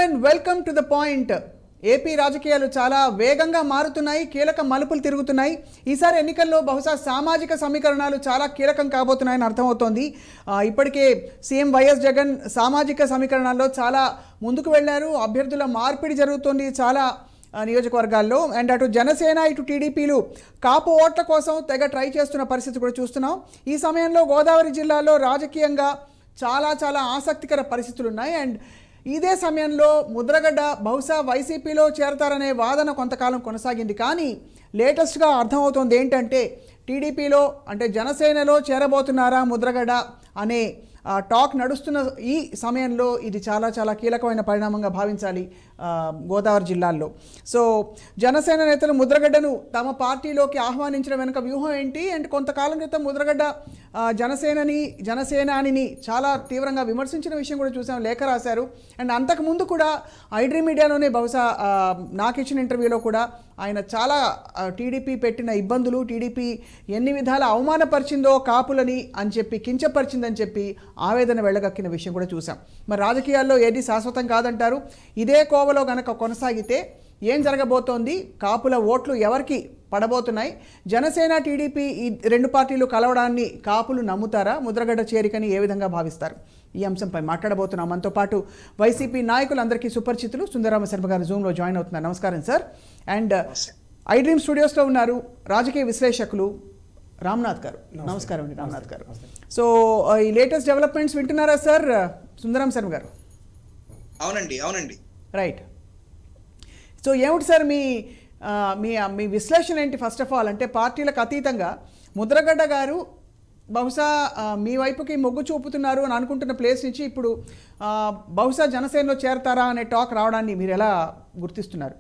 And welcome to the point AP రాజకీయాలు చాలా వేగంగా మారుతున్నాయి కీలక మలుపులు తిరుగుతున్నాయి ఈసారి ఎన్నికల్లో బహుశా సామాజిక సమీకరణాలు చాలా కీలకం కాబోతున్నాయని అర్థమవుతోంది ఆ, ఇప్పటికే సీఎం వైఎస్ జగన్ సామాజిక సమీకరణాల్లో చాలా ముందుకు వెళ్ళారు అభ్యర్థుల మార్పిడి జరుగుతుంది చాలా ఆ, నియోజకవర్గాల్లో అండ్ అటు జనసేన ఇటు టీడీపీలు కాపు ఓట్ల కోసం తెగ ట్రై చేస్తున్న పరిస్థితి కూడా చూస్తున్నాం ఈ సమయంలో గోదావరి జిల్లాలో రాజకీయంగా చాలా చాలా ఆసక్తికర పరిస్థితులు ఉన్నాయి అండ్ ఇదే సమయంలో ముద్రగడ్డ బహుశా వైసీపీలో చేరతారనే వాదన కొంతకాలం కొనసాగింది కానీ లేటెస్ట్గా అర్థమవుతోంది ఏంటంటే టీడీపీలో అంటే జనసేనలో చేరబోతున్నారా ముద్రగడ్డ అనే ఆ, టాక్ నడుస్తున్న ఈ సమయంలో ఇది చాలా చాలా కీలకమైన పరిణామంగా భావించాలి ఆ, గోదావరి జిల్లాల్లో సో జనసేన నేతలు ముద్రగడ్డను తమ పార్టీలోకి ఆహ్వానించడం వెనుక వ్యూహం ఏంటి అండ్ కొంతకాలం క్రితం ముద్రగడ్డ ఆ, జనసేనని జనసేనానిని చాలా తీవ్రంగా విమర్శించిన విషయం కూడా చూసాం లేఖ రాశారు అండ్ అంతకుముందు కూడా ఐడ్రీ మీడియాలోనే బహుశా ఆ, నాకు ఇచ్చిన ఇంటర్వ్యూలో కూడా ఆయన చాలా ఆ, టీడీపీ పెట్టిన ఇబ్బందులు టీడీపీ ఎన్ని విధాల అవమానపరిచిందో కాపులని అని చెప్పి కించపరిచిందని చెప్పి ఆవేదన వెళ్ళగక్కిన విషయం కూడా చూసాం మరి రాజకీయాల్లో ఏది శాశ్వతం కాదంటారు ఇదే కోవలో గనక కొనసాగితే ఏం జరగబోతోంది కాపుల ఓట్లు ఎవరికి పడబోతున్నాయి జనసేన టీడీపీ ఈ రెండు పార్టీలు కలవడాన్ని కాపులు నమ్ముతారా ముద్రగడ్డ చేరికని ఏ విధంగా భావిస్తారు ఈ అంశంపై మాట్లాడబోతున్నాం మనతో పాటు వైసీపీ నాయకులందరికీ సుపరిచితులు సుందరామ శర్మ గారు జూమ్లో జాయిన్ అవుతున్నారు నమస్కారం సార్ అండ్ ఐ డ్రీమ్ స్టూడియోస్లో ఉన్నారు రాజకీయ విశ్లేషకులు రామ్నాథ్ గారు నమస్కారం అండి రామ్నాథ్ గారు సో ఆ, ఈ లేటెస్ట్ డెవలప్మెంట్స్ వింటున్నారా సార్ సుందరం శర్మ గారు అవునండి అవునండి రైట్ సో ఏమిటి సార్ మీ ఆ, మీ మీ విశ్లేషణ ఏంటి ఫస్ట్ ఆఫ్ ఆల్ అంటే పార్టీలకు అతీతంగా ముద్రగడ్డ గారు బహుశా ఆ, మీ వైపుకి మొగ్గు చూపుతున్నారు అని అనుకుంటున్న ప్లేస్ నుంచి ఇప్పుడు ఆ, బహుశా జనసేనలో చేరతారా అనే టాక్ రావడాన్ని మీరు ఎలా గుర్తిస్తున్నారు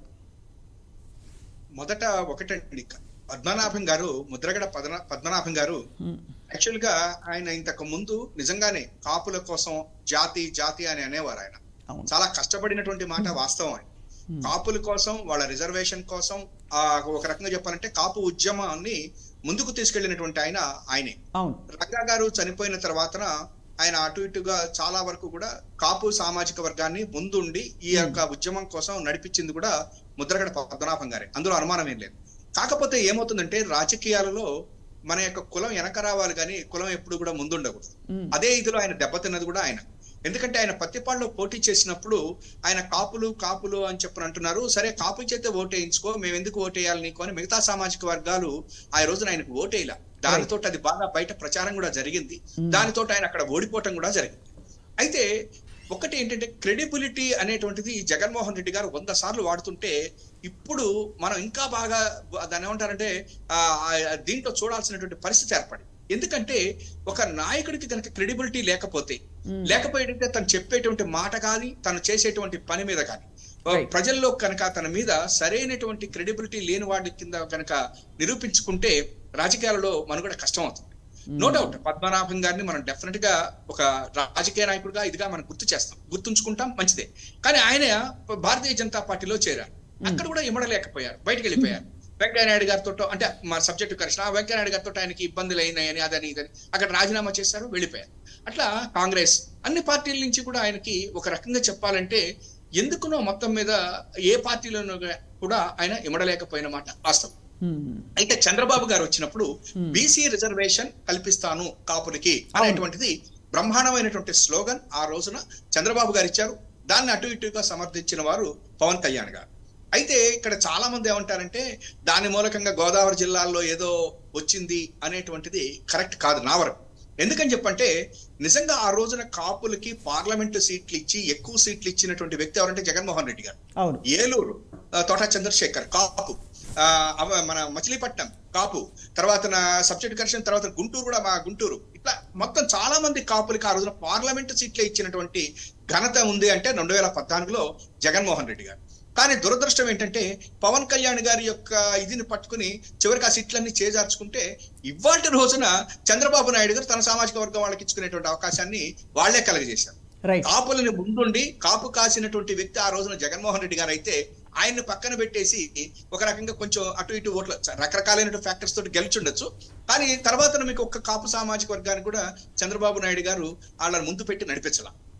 మొదట ఒకటండి పద్మనాభం గారు ముద్రగడ పద్మ పద్మనాభం గారు యాక్చువల్ గా ఆయన ఇంతకు ముందు నిజంగానే కాపుల కోసం జాతి జాతి అని అనేవారు ఆయన అవును చాలా కష్టపడినటువంటి మాట వాస్తవం ఆయన కాపుల కోసం వాళ్ళ రిజర్వేషన్ కోసం ఆ ఒక రకంగా చెప్పాలంటే కాపు ఉద్యమాన్ని ముందుకు తీసుకెళ్లినటువంటి ఆయన ఆయనే అవును రంగా గారు చనిపోయిన తర్వాత ఆయన అటు ఇటుగా చాలా వరకు కూడా కాపు సామాజిక వర్గాన్ని ముందుండి ఈ యొక్క ఉద్యమం కోసం నడిపించింది కూడా ముద్రగడ పద్మనాభం గారే అందులో అనుమానం ఏం లేదు కాకపోతే ఏమవుతుందంటే రాజకీయాలలో మన యొక్క కులం వెనక రావాలి కానీ కులం ఎప్పుడు కూడా ముందుండకూడదు మ్మ్. అదే ఇదిలో ఆయన దెబ్బతిన్నది కూడా ఆయన ఎందుకంటే ఆయన పత్తిపాడులో పోటీ చేసినప్పుడు ఆయన కాపులు కాపులు అని చెప్పని అంటున్నారు సరే కాపు చేతే ఓటేయించుకో మేము ఎందుకు ఓటేయాలి నీకు అని మిగతా సామాజిక వర్గాలు ఆ రోజున ఆయనకు ఓటేయాల దానితో అది బాగా బయట ప్రచారం కూడా జరిగింది దానితో ఆయన అక్కడ ఓడిపోవటం కూడా జరిగింది అయితే ఒకటి ఏంటంటే క్రెడిబిలిటీ అనేటువంటిది జగన్మోహన్ రెడ్డి గారు వంద సార్లు వాడుతుంటే ఇప్పుడు మనం ఇంకా బాగా దాని ఏమంటారంటే ఆ, ఆ, దీంట్లో చూడాల్సినటువంటి పరిస్థితి ఏర్పడింది ఎందుకంటే ఒక నాయకుడికి కనుక క్రెడిబిలిటీ లేకపోతే లేకపోతే తను చెప్పేటువంటి మాట కానీ తను చేసేటువంటి పని మీద కానీ Right. ప్రజల్లో కనుక తన మీద సరైనటువంటి క్రెడిబిలిటీ లేని వాడి కింద కనుక నిరూపించుకుంటే రాజకీయాలలో మనుగడ కష్టం అవుతుంది నో డౌట్ పద్మనాభం గారిని మనం డెఫినెట్ గా ఒక రాజకీయ నాయకుడిగా ఇదిగా మనం గుర్తు చేస్తాం గుర్తుంచుకుంటాం మంచిదే కానీ ఆయన భారతీయ జనతా పార్టీలో చేరారు అక్కడ కూడా ఇమ్మడలేకపోయారు బయటకు వెళ్ళిపోయారు వెంకయ్యనాయుడు గారితో అంటే మా సబ్జెక్టు కృష్ణ వెంకయ్యనాయుడు గారితో ఆయనకి ఇబ్బందులు అయినాయని అదని ఇదని అక్కడ రాజీనామా చేశారు వెళ్ళిపోయారు అట్లా కాంగ్రెస్ అన్ని పార్టీల నుంచి కూడా ఆయనకి ఒక రకంగా చెప్పాలంటే ఎందుకునో మొత్తం మీద ఏ పార్టీలోనూ కూడా ఆయన ఇమ్మడలేకపోయిన మాట వాస్తవం మ్మ్. అయితే చంద్రబాబు గారు వచ్చినప్పుడు బీసీ రిజర్వేషన్ కల్పిస్తాను కాపులకి అనేటువంటిది బ్రహ్మాండమైనటువంటి స్లోగన్ ఆ రోజున చంద్రబాబు గారు ఇచ్చారు దాన్ని అటు ఇటుగా సమర్థించిన వారు పవన్ కళ్యాణ్ గారు అయితే ఇక్కడ చాలా మంది ఏమంటారంటే దాని మూలకంగా గోదావరి జిల్లాల్లో ఏదో వచ్చింది అనేటువంటిది కరెక్ట్ కాదు నా వరకు ఎందుకని చెప్పంటే నిజంగా ఆ రోజున కాపులకి పార్లమెంటు సీట్లు ఇచ్చి ఎక్కువ సీట్లు ఇచ్చినటువంటి వ్యక్తి ఎవరంటే జగన్మోహన్ రెడ్డి గారు అవును ఏలూరు ఆ, తోట చంద్రశేఖర్ కాపు ఆ, అవ- మన మచిలీపట్నం కాపు తర్వాత నా సబ్జెక్ట్ కరెక్షన్ తర్వాత గుంటూరు కూడా మా గుంటూరు ఇట్లా మొత్తం చాలా మంది కాపులకి ఆ రోజున పార్లమెంట్ సీట్లే ఇచ్చినటువంటి ఘనత ఉంది అంటే రెండు వేల పద్నాలుగులో జగన్మోహన్ రెడ్డి గారు కానీ దురదృష్టం ఏంటంటే పవన్ కళ్యాణ్ గారి యొక్క ఇదిని పట్టుకుని చివరికి ఆ సీట్లన్నీ చేజార్చుకుంటే ఇవాటి రోజున చంద్రబాబు నాయుడు గారు తన సామాజిక వర్గం వాళ్ళకి ఇచ్చుకునేటువంటి అవకాశాన్ని వాళ్లే కలగజేశారు రైట్ కాపులని ముందుండి కాపు కాసినటువంటి వ్యక్తి ఆ రోజున జగన్మోహన్ రెడ్డి గారు అయితే ఆయన్ని పక్కన పెట్టేసి ఒక రకంగా కొంచెం అటు ఇటు ఓట్లు రకరకాలైన ఫ్యాక్టర్స్ తోటి గెలుచుండొచ్చు కానీ తర్వాత మీకు ఒక కాపు సామాజిక వర్గానికి కూడా చంద్రబాబు నాయుడు గారు వాళ్ళని ముందు పెట్టి నడిపించాల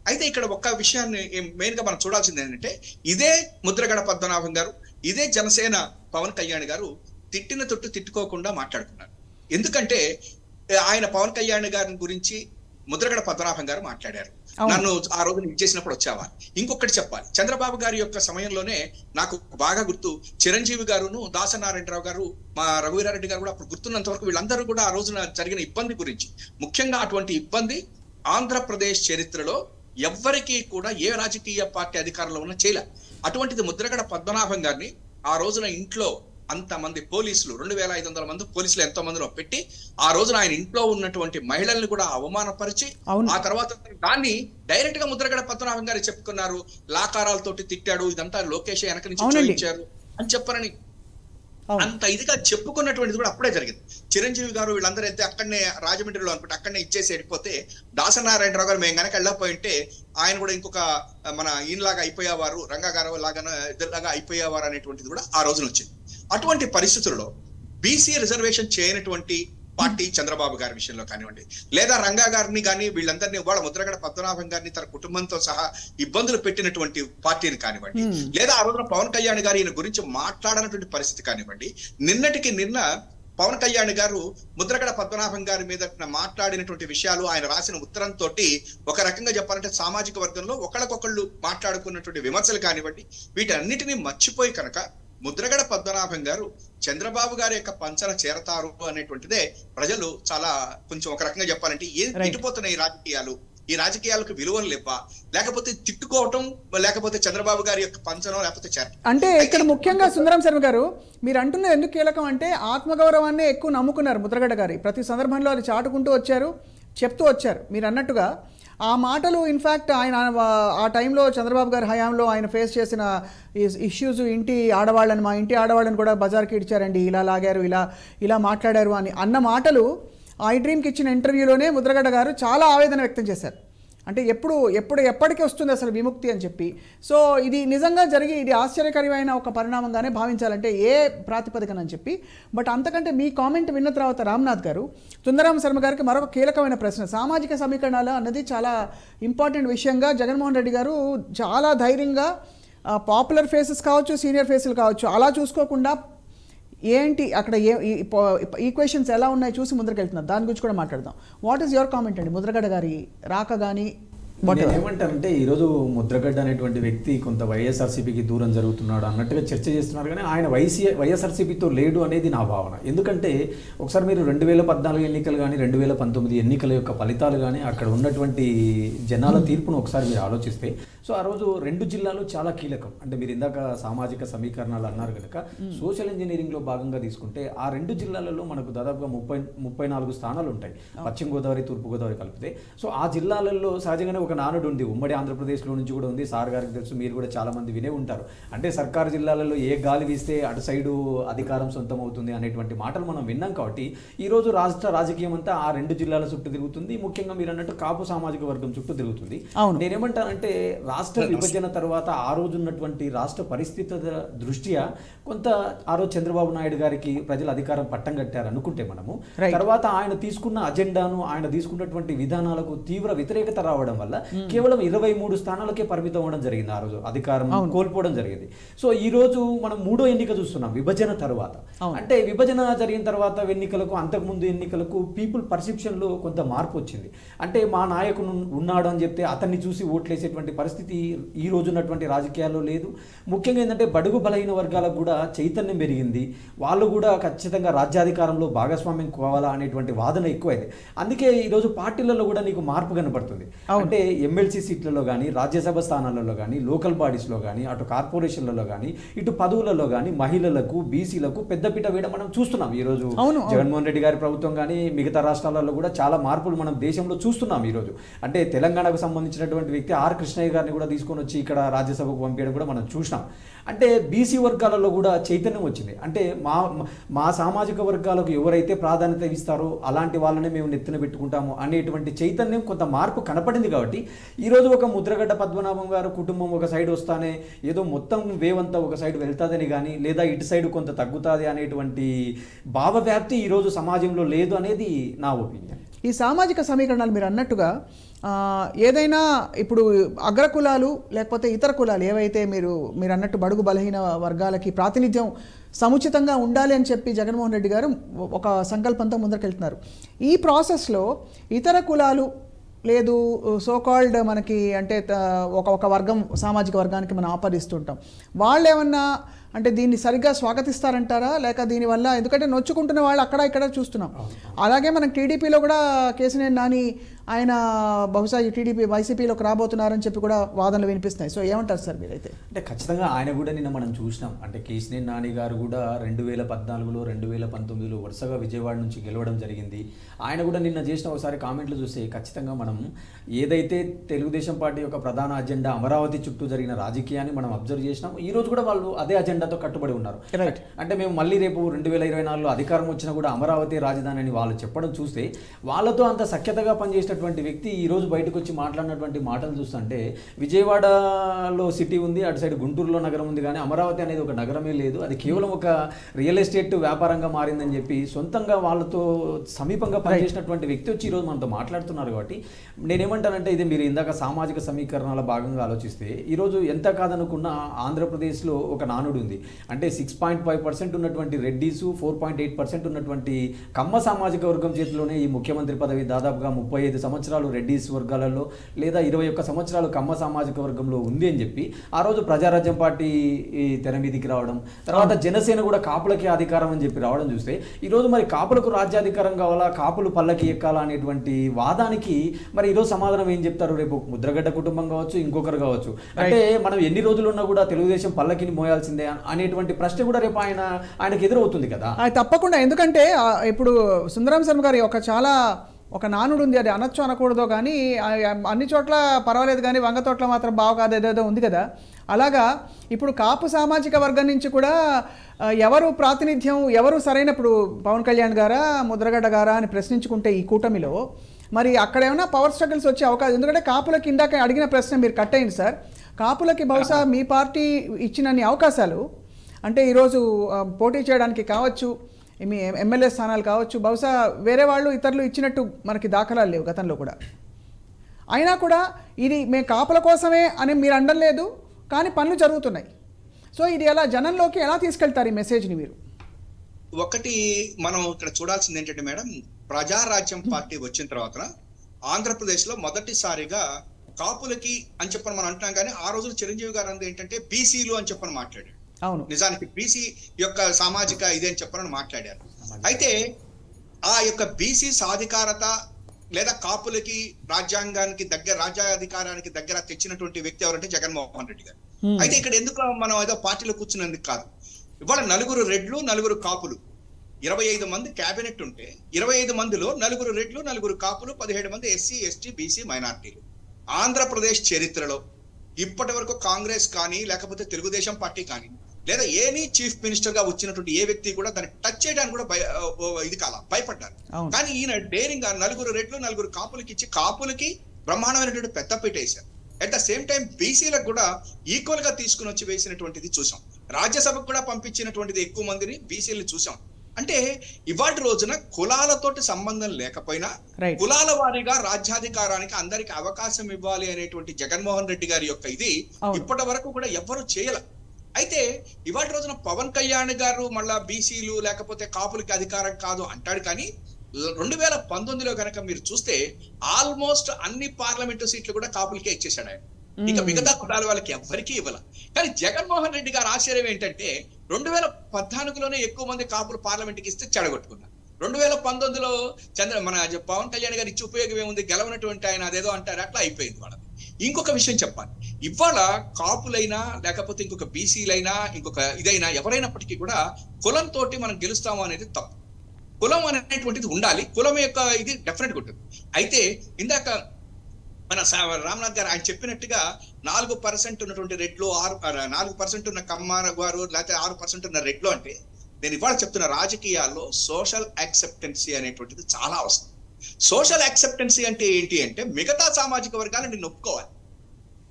అయితే ఇక్కడ ఒక్క విషయాన్ని మెయిన్ గా మనం చూడాల్సింది ఏంటంటే ఇదే ముద్రగడ పద్మనాభం గారు ఇదే జనసేన పవన్ కళ్యాణ్ గారు తిట్టిన తొట్టు తిట్టుకోకుండా మాట్లాడుకున్నారు ఎందుకంటే ఏ, ఆయన పవన్ కళ్యాణ్ గారి గురించి ముద్రగడ పద్మనాభం గారు మాట్లాడారు అవును. నన్ను ఆ రోజు ఇచ్చేసినప్పుడు వచ్చావా ఇంకొకటి చెప్పాలి చంద్రబాబు గారి యొక్క సమయంలోనే నాకు బాగా గుర్తు చిరంజీవి గారును దాసనారాయణరావు గారు మా రఘువీరారెడ్డి గారు కూడా అప్పుడు గుర్తున్నంత వరకు వీళ్ళందరూ కూడా ఆ రోజున జరిగిన ఇబ్బంది గురించి ముఖ్యంగా అటువంటి ఇబ్బంది ఆంధ్రప్రదేశ్ చరిత్రలో ఎవ్వరికీ కూడా ఏ రాజకీయ పార్టీ అధికారంలో ఉన్న చేయలే అటువంటిది ముద్రగడ పద్మనాభం గారిని ఆ రోజున ఇంట్లో అంతమంది పోలీసులు రెండు వేల ఐదు వందల మంది పోలీసులు ఎంతో మందిలో పెట్టి ఆ రోజున ఆయన ఇంట్లో ఉన్నటువంటి మహిళల్ని కూడా అవమానపరిచి అవును. ఆ తర్వాత దాన్ని డైరెక్ట్ గా ముద్రగడ పద్మనాభం గారు చెప్పుకున్నారు లాకారాలతోటి తిట్టాడు ఇదంతా లోకేష్ వెనక నుంచి అవునండి. చూపించారు అని చెప్పారని అవును అంత ఇదిగా చెప్పుకున్నటువంటిది కూడా అప్పుడే జరిగింది చిరంజీవి గారు వీళ్ళందరూ అయితే అక్కడనే రాజమండ్రిలో అనుకుంటే అక్కడనే ఇచ్చేసి వెళ్ళిపోతే దాసనారాయణరావు గారు మేము గనక వెళ్ళకపోయింటే ఆయన కూడా ఇంకొక ఆ, మన ఈయనలాగా అయిపోయేవారు రంగా గారు లాగా ఇద్దరులాగా అయిపోయేవారు అనేటువంటిది కూడా ఆ రోజున వచ్చింది అటువంటి పరిస్థితుల్లో బీసీ రిజర్వేషన్ చేయనటువంటి పార్టీ చంద్రబాబు గారి విషయంలో కానివ్వండి లేదా రంగా గారిని కానీ వీళ్ళందరినీ వాళ్ళ ముద్రగడ పద్మనాభం గారిని తన కుటుంబంతో సహా ఇబ్బందులు పెట్టినటువంటి పార్టీని కానివ్వండి Hmm. లేదా ఆ రోజున పవన్ కళ్యాణ్ గారు ఈయన గురించి మాట్లాడనటువంటి పరిస్థితి కానివ్వండి నిన్నటికి నిన్న పవన్ కళ్యాణ్ గారు ముద్రగడ పద్మనాభం గారి మీద మాట్లాడినటువంటి విషయాలు ఆయన రాసిన ఉత్తరంతో ఒక రకంగా చెప్పాలంటే సామాజిక వర్గంలో ఒకళ్ళకొకళ్ళు మాట్లాడుకున్నటువంటి విమర్శలు కానివ్వండి వీటన్నిటిని మర్చిపోయి కనుక ముద్రగడ పద్మనాభం గారు చంద్రబాబు గారి యొక్క పంచన చేరతారు అనేటువంటిదే ప్రజలు చాలా కొంచెం ఒక రకంగా చెప్పాలంటే ఏం Right. ఇటుపోతున్నాయి ఈ రాజకీయాలు ఈ రాజకీయాలకు విలువలు లేవా లేకపోతే తిట్టుకోవటం లేకపోతే చంద్రబాబు గారి యొక్క పంచనం లేకపోతే చేరటం అంటే ఇక్కడ ముఖ్యంగా సుందరం శర్మ గారు మీరు అంటున్నది ఎందుకు కీలకం అంటే ఆత్మగౌరవాన్ని ఎక్కువ నమ్ముకున్నారు ముద్రగడ్డ గారి ప్రతి సందర్భంలో అది చాటుకుంటూ వచ్చారు చెప్తూ వచ్చారు మీరు అన్నట్టుగా ఆ మాటలు ఇన్ఫ్యాక్ట్ ఆయన ఆ- ఆ టైంలో చంద్రబాబు గారి హయాంలో ఆయన ఫేస్ చేసిన ఇష్యూస్ ఇంటి ఆడవాళ్ళని మా ఇంటి ఆడవాళ్ళని కూడా బజార్కి ఇచ్చారండి ఇలా లాగారు ఇలా ఇలా మాట్లాడారు అని అన్న మాటలు ఐ డ్రీమ్కి ఇచ్చిన ఇంటర్వ్యూలోనే ముద్రగడ్డ గారు చాలా ఆవేదన వ్యక్తం చేశారు అంటే ఎప్పుడు ఎప్పుడు ఎప్పటికి వస్తుంది అసలు విముక్తి అని చెప్పి సో ఇది నిజంగా జరిగి ఇది ఆశ్చర్యకరమైన ఒక పరిణామంగానే భావించాలంటే ఏ ప్రాతిపదికన అని చెప్పి బట్ అంతకంటే మీ కామెంట్ విన్న తర్వాత రామ్నాథ్ గారు తుందరామ శర్మ గారికి మరొక కీలకమైన ప్రశ్న సామాజిక సమీకరణాలు అన్నది చాలా ఇంపార్టెంట్ విషయంగా జగన్మోహన్ రెడ్డి గారు చాలా ధైర్యంగా పాపులర్ ఫేసెస్ కావచ్చు సీనియర్ ఫేసులు కావచ్చు అలా చూసుకోకుండా ఏంటి అక్కడ ఏ ఈక్వేషన్స్ ఎలా ఉన్నాయి చూసి ముందరకెళ్తున్నారు దాని గురించి కూడా మాట్లాడదాం వాట్ ఈస్ యువర్ కామెంట్ అండి ముద్రగడ గారి రాక కానీ నేను ఏమంటానంటే ఈరోజు ముద్రగడ్డ అనేటువంటి వ్యక్తి కొంత వైఎస్ఆర్సీపీకి దూరం జరుగుతున్నాడు అన్నట్టుగా చర్చ చేస్తున్నారు కానీ ఆయన వైసీ వైఎస్ఆర్సీపీతో లేడు అనేది నా భావన ఎందుకంటే ఒకసారి మీరు రెండు వేల పద్నాలుగు ఎన్నికలు కానీ రెండు వేల పంతొమ్మిది ఎన్నికల యొక్క ఫలితాలు కానీ అక్కడ ఉన్నటువంటి జనాల తీర్పును ఒకసారి మీరు ఆలోచిస్తే సో ఆ రోజు రెండు జిల్లాలు చాలా కీలకం అంటే మీరు ఇందాక సామాజిక సమీకరణాలు అన్నారు కనుక సోషల్ ఇంజనీరింగ్లో భాగంగా తీసుకుంటే ఆ రెండు జిల్లాలలో మనకు దాదాపుగా ముప్పై ముప్పై నాలుగు స్థానాలు ఉంటాయి పశ్చిమ గోదావరి తూర్పు గోదావరి కలిపితే సో ఆ జిల్లాలలో సహజంగానే ఒక నానుడు ఉంది ఉమ్మడి ఆంధ్రప్రదేశ్లో నుంచి కూడా ఉంది సార్ గారికి తెలుసు మీరు కూడా చాలా మంది వినే ఉంటారు అంటే సర్కారు జిల్లాలలో ఏ గాలి వీస్తే అటు సైడు అధికారం సొంతం అవుతుంది అనేటువంటి మాటలు మనం విన్నాం కాబట్టి ఈ రోజు రాష్ట్ర రాజకీయం అంతా ఆ రెండు జిల్లాల చుట్టూ తిరుగుతుంది ముఖ్యంగా మీరు అన్నట్టు కాపు సామాజిక వర్గం చుట్టూ తిరుగుతుంది అవును. నేనేమంటానంటే రాష్ట్ర విభజన తర్వాత ఆ రోజు ఉన్నటువంటి రాష్ట్ర పరిస్థితుల దృష్ట్యా కొంత ఆ రోజు చంద్రబాబు నాయుడు గారికి ప్రజలు అధికారం పట్టం కట్టారు అనుకుంటే మనము Right. తర్వాత ఆయన తీసుకున్న అజెండాను ఆయన తీసుకున్నటువంటి విధానాలకు తీవ్ర వ్యతిరేకత రావడం వల్ల కేవలం ఇరవై మూడు స్థానాలకే పరిమితం అవ్వడం జరిగింది ఆ రోజు అధికారం కోల్పోవడం జరిగింది సో ఈ రోజు మనం మూడో ఎన్నిక చూస్తున్నాం విభజన తర్వాత అవును. అంటే విభజన జరిగిన తర్వాత ఎన్నికలకు అంతకుముందు ఎన్నికలకు పీపుల్ పర్సెప్షన్ లో కొంత మార్పు వచ్చింది అంటే మా నాయకుడు ఉన్నాడు అని చెప్తే అతన్ని చూసి ఓట్లేసేటువంటి పరిస్థితి ఈ రోజు ఉన్నటువంటి రాజకీయాల్లో లేదు ముఖ్యంగా ఏంటంటే బడుగు బలహీన వర్గాలకు కూడా చైతన్యం పెరిగింది వాళ్ళు కూడా ఖచ్చితంగా రాజ్యాధికారంలో భాగస్వామ్యం కావాలా అనేటువంటి వాదన ఎక్కువైంది అందుకే ఈ రోజు పార్టీలలో కూడా నీకు మార్పు కనపడుతుంది అంటే ఎమ్మెల్సీ సీట్లలో కానీ రాజ్యసభ స్థానాలలో కానీ లోకల్ బాడీస్లో కానీ అటు కార్పొరేషన్లలో కానీ ఇటు పదవులలో కానీ మహిళలకు బీసీలకు పెద్దపీట వేయడం మనం చూస్తున్నాం ఈ రోజు అవును, అవును. జగన్మోహన్ రెడ్డి గారి ప్రభుత్వం కానీ మిగతా రాష్ట్రాలలో కూడా చాలా మార్పులు మనం దేశంలో చూస్తున్నాం ఈ రోజు అంటే తెలంగాణకు సంబంధించినటువంటి వ్యక్తి ఆర్ కృష్ణయ్య గారిని కూడా తీసుకొని వచ్చి ఇక్కడ రాజ్యసభకు పంపించడం కూడా మనం చూసినాం అంటే బీసీ వర్గాలలో కూడా చైతన్యం వచ్చింది అంటే మా మా సామాజిక వర్గాలకు ఎవరైతే ప్రాధాన్యత ఇస్తారో అలాంటి వాళ్ళనే మేము నెత్తిన పెట్టుకుంటాము అనేటువంటి చైతన్యం కొంత మార్పు కనపడింది కాబట్టి ఈరోజు ఒక ముద్రగడ్డ పద్మనాభం గారు కుటుంబం ఒక సైడ్ వస్తానే ఏదో మొత్తం వేవ్ అంతా ఒక సైడ్ వెళ్తాదని కానీ లేదా ఇటు సైడ్ కొంత తగ్గుతుంది అనేటువంటి భావవ్యాప్తి ఈరోజు సమాజంలో లేదు అనేది నా ఒపీనియన్ ఈ సామాజిక సమీకరణాలు మీరు అన్నట్టుగా ఆ, ఏదైనా ఇప్పుడు అగ్రకులాలు లేకపోతే ఇతర కులాలు ఏవైతే మీరు మీరు అన్నట్టు బడుగు బలహీన వర్గాలకి ప్రాతినిధ్యం సముచితంగా ఉండాలి అని చెప్పి జగన్మోహన్ రెడ్డి గారు ఒక సంకల్పంతో ముందరకెళ్తున్నారు ఈ ప్రాసెస్లో ఇతర కులాలు లేదు సోకాల్డ్ మనకి అంటే త- ఒక ఒక వర్గం సామాజిక వర్గానికి మనం ఆపాదిస్తుంటాం వాళ్ళు ఏమన్నా అంటే దీన్ని సరిగ్గా స్వాగతిస్తారంటారా లేక దీనివల్ల ఎందుకంటే నొచ్చుకుంటున్న వాళ్ళు అక్కడ ఇక్కడ చూస్తున్నాం అలాగే మనం టీడీపీలో కూడా కేసినేని నాని ఆయన బహుశా ఈ టీడీపీ వైసీపీలోకి రాబోతున్నారని చెప్పి కూడా వాదనలు వినిపిస్తున్నాయి సో ఏమంటారు సార్ మీరైతే అంటే ఖచ్చితంగా ఆయన కూడా నిన్న మనం చూసినాం అంటే కేసినేని నాని గారు కూడా రెండు వేల పద్నాలుగులో రెండు వేల పంతొమ్మిదిలో వరుసగా విజయవాడ నుంచి గెలవడం జరిగింది ఆయన కూడా నిన్న చేసిన ఒకసారి కామెంట్లు చూస్తే ఖచ్చితంగా మనం ఏదైతే తెలుగుదేశం పార్టీ యొక్క ప్రధాన అజెండా అమరావతి చుట్టూ జరిగిన రాజకీయాన్ని మనం అబ్జర్వ్ చేసినాం ఈ రోజు కూడా వాళ్ళు అదే అజెండాతో కట్టుబడి ఉన్నారు Right. అంటే మేము మళ్ళీ రేపు రెండు వేల ఇరవై నాలుగులో అధికారం వచ్చినా కూడా అమరావతి రాజధాని అని వాళ్ళు చెప్పడం చూస్తే వాళ్ళతో అంత సఖ్యతగా పనిచేసినటువంటి వ్యక్తి ఈ రోజు బయటకు వచ్చి మాట్లాడినటువంటి మాటలు చూస్తుంటే విజయవాడలో సిటీ ఉంది అటు సైడ్ గుంటూరులో నగరం ఉంది కానీ అమరావతి అనేది ఒక నగరమే లేదు అది కేవలం ఒక రియల్ ఎస్టేట్ వ్యాపారంగా మారిందని చెప్పి సొంతంగా వాళ్ళతో సమీపంగా పనిచేసినటువంటి వ్యక్తి వచ్చి ఈరోజు మనతో మాట్లాడుతున్నారు కాబట్టి నేనేమంటానంటే ఇది మీరు ఇందాక సామాజిక సమీకరణాల భాగంగా ఆలోచిస్తే ఈరోజు ఎంత కాదనుకున్నా ఆంధ్రప్రదేశ్లో ఒక నానుడు ఉంది అంటే సిక్స్ పాయింట్ ఫైవ్ పర్సెంట్ ఉన్నటువంటి Reddys four point eight percent ఉన్నటువంటి కమ్మ సామాజిక వర్గం చేతిలోనే ఈ ముఖ్యమంత్రి పదవి దాదాపుగా ముప్పై ఐదు సంవత్సరాలు రెడ్డీస్ వర్గాలలో లేదా ఇరవై ఒక్క సంవత్సరాలు కమ్మ సామాజిక వర్గంలో ఉంది అని చెప్పి ఆ రోజు ప్రజారాజ్యం పార్టీ ఈ తెర మీదికి రావడం తర్వాత జనసేన కూడా కాపులకే అధికారం అని చెప్పి రావడం చూస్తే ఈ రోజు మరి కాపులకు రాజ్యాధికారం కావాలా కాపులు పల్లకి ఎక్కాలా అనేటువంటి వాదానికి మరి ఈరోజు సమాధానం ఏం చెప్తారు రేపు ముద్రగడ్డ కుటుంబం కావచ్చు ఇంకొకరు కావచ్చు అంటే మనం ఎన్ని రోజులు ఉన్నా కూడా తెలుగుదేశం పల్లకిని మోయాల్సిందే అనేటువంటి ప్రశ్న కూడా రేపు ఆయన ఆయనకు ఎదురవుతుంది కదా ఆ, తప్పకుండా ఎందుకంటే ఆ, ఇప్పుడు సుందరం శర్మ గారి ఒక చాలా ఒక నానుడు ఉంది అది అనొచ్చు అనకూడదో కానీ ఆ, అన్ని చోట్ల పర్వాలేదు కానీ వంగ తోట్ల మాత్రం బావు కాదు ఏదేదో ఉంది కదా అలాగా ఇప్పుడు కాపు సామాజిక వర్గం నుంచి కూడా ఆ, ఎవరు ప్రాతినిధ్యం ఎవరు సరైన ఇప్పుడు పవన్ కళ్యాణ్ గారా ముద్రగడ్డ గారా అని ప్రశ్నించుకుంటే ఈ కూటమిలో మరి అక్కడ ఏమైనా పవర్ స్ట్రగుల్స్ వచ్చే అవకాశం ఎందుకంటే కాపులకి ఇందాక అడిగిన ప్రశ్న మీరు కట్ అయింది సార్ కాపులకి బహుశా మీ పార్టీ ఇచ్చినన్ని అవకాశాలు అంటే ఈరోజు ఆ, పోటీ చేయడానికి కావచ్చు మీ ఎం- ఎమ్మెల్యే స్థానాలు కావచ్చు బహుశా వేరే వాళ్ళు ఇతరులు ఇచ్చినట్టు మనకి దాఖలాలు లేవు గతంలో కూడా అయినా కూడా ఇది మేము కాపుల కోసమే అని మీరు అనలేదు కానీ పనులు జరుగుతున్నాయి సో ఇది ఎలా జనంలోకి ఎలా తీసుకెళ్తారు ఈ మెసేజ్ని మీరు ఒకటి మనం ఇక్కడ చూడాల్సింది ఏంటంటే మేడం ప్రజారాజ్యం పార్టీ వచ్చిన తర్వాత ఆంధ్రప్రదేశ్ లో మొదటిసారిగా కాపులకి అని చెప్పని మనం అంటున్నాం కానీ ఆ రోజులు చిరంజీవి గారు అన్నది ఏంటంటే బీసీలు అని చెప్పని మాట్లాడాడు అవును నిజానికి బీసీ యొక్క సామాజిక ఇదే అని చెప్పని మాట్లాడారు అయితే ఆ యొక్క బీసీ సాధికారత లేదా కాపులకి రాజ్యాంగానికి దగ్గర రాజ్యాధికారానికి దగ్గర తెచ్చినటువంటి వ్యక్తి ఎవరంటే జగన్మోహన్ రెడ్డి గారు Hmm. అయితే ఇక్కడ ఎందుకు మనం ఏదో పార్టీలో కూర్చున్నందుకు కాదు ఇవాళ నలుగురు రెడ్లు నలుగురు కాపులు ఇరవై ఐదు మంది కేబినెట్ ఉంటే ఇరవై ఐదు మందిలో నలుగురు రెడ్లు నలుగురు కాపులు పదిహేడు మంది ఎస్సీ ఎస్టీ బీసీ మైనార్టీలు ఆంధ్రప్రదేశ్ చరిత్రలో ఇప్పటి వరకు కాంగ్రెస్ కానీ లేకపోతే తెలుగుదేశం పార్టీ కానీ లేదా ఏనీ చీఫ్ మినిస్టర్ గా వచ్చినటువంటి ఏ వ్యక్తి కూడా దాన్ని టచ్ చేయడానికి కూడా భయ ఓ ఇది కాల భయపడ్డారు అవును. కానీ ఈయన డేరింగ్ గా నలుగురు రెడ్లు నలుగురు కాపులకి ఇచ్చి కాపులకి బ్రహ్మాండమైనటువంటి పెద్దపీట వేశారు అట్ ద సేమ్ టైం బీసీలకు కూడా ఈక్వల్ గా తీసుకుని వచ్చి వేసినటువంటిది చూసాం రాజ్యసభకు కూడా పంపించినటువంటిది ఎక్కువ మందిని బీసీలు చూసాం అంటే ఇవాటి రోజున కులాలతోటి సంబంధం లేకపోయినా Right. కులాల వారీగా రాజ్యాధికారానికి అందరికి అవకాశం ఇవ్వాలి అనేటువంటి జగన్మోహన్ రెడ్డి గారి యొక్క ఇది అవును. ఇప్పటి వరకు కూడా ఎవ్వరు చేయల అయితే ఇవాటి రోజున పవన్ కళ్యాణ్ గారు మళ్ళా బీసీలు లేకపోతే కాపులకి అధికారం కాదు అంటాడు కానీ రెండు వేల పంతొమ్మిదిలో కనుక మీరు చూస్తే ఆల్మోస్ట్ అన్ని పార్లమెంటు సీట్లు కూడా కాపులకే ఇచ్చేసాడు ఆయన ఇక మ్మ్. మిగతా కులాల వాళ్ళకి ఎవ్వరికీ ఇవ్వాల కానీ జగన్మోహన్ రెడ్డి గారు ఆశ్చర్యం ఏంటంటే రెండు వేల పద్నాలుగులోనే ఎక్కువ మంది కాపులు పార్లమెంట్కి ఇస్తే చెడగొట్టుకున్నారు రెండు వేల పంతొమ్మిదిలో చంద్ర మన పవన్ కళ్యాణ్ గారు ఇచ్చి ఉపయోగం ఏముంది గెలవనటువంటి ఆయన అదేదో అంటారు అట్లా అయిపోయింది వాళ్ళది ఇంకొక విషయం చెప్పాలి ఇవాళ కాపులైనా లేకపోతే ఇంకొక బీసీలైనా ఇంకొక ఇదైనా ఎవరైనప్పటికీ కూడా కులంతో మనం గెలుస్తాము అనేది తప్పు కులం అనేటువంటిది ఉండాలి కులం యొక్క ఇది డెఫినెట్ ఉంటుంది అయితే ఇందాక మన సా- రామ్నాథ్ గారు ఆయన చెప్పినట్టుగా నాలుగు పర్సెంట్ ఉన్నటువంటి రెడ్లు ఆరు ఆ, నాలుగు పర్సెంట్ ఉన్న కమ్మార గారు లేకపోతే ఆరు పర్సెంట్ ఉన్న రెడ్లు అంటే నేను ఇవాళ చెప్తున్న రాజకీయాల్లో సోషల్ యాక్సెప్టెన్సీ అనేటువంటిది చాలా అవసరం సోషల్ యాక్సెప్టెన్సీ అంటే ఏంటి అంటే మిగతా సామాజిక వర్గాలు నిన్ను ఒప్పుకోవాలి